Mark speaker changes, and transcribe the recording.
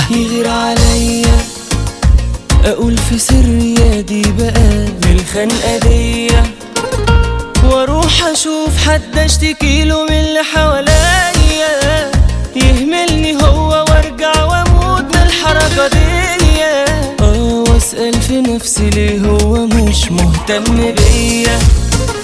Speaker 1: يغير عليا اقول في سري يا دي بقى بالخنقه دي واروح اشوف حد اشتكي له من اللي حواليا يهملني هو وارجع واموت من الحركه دي اه واسال في نفسي ليه هو مش مهتم بيا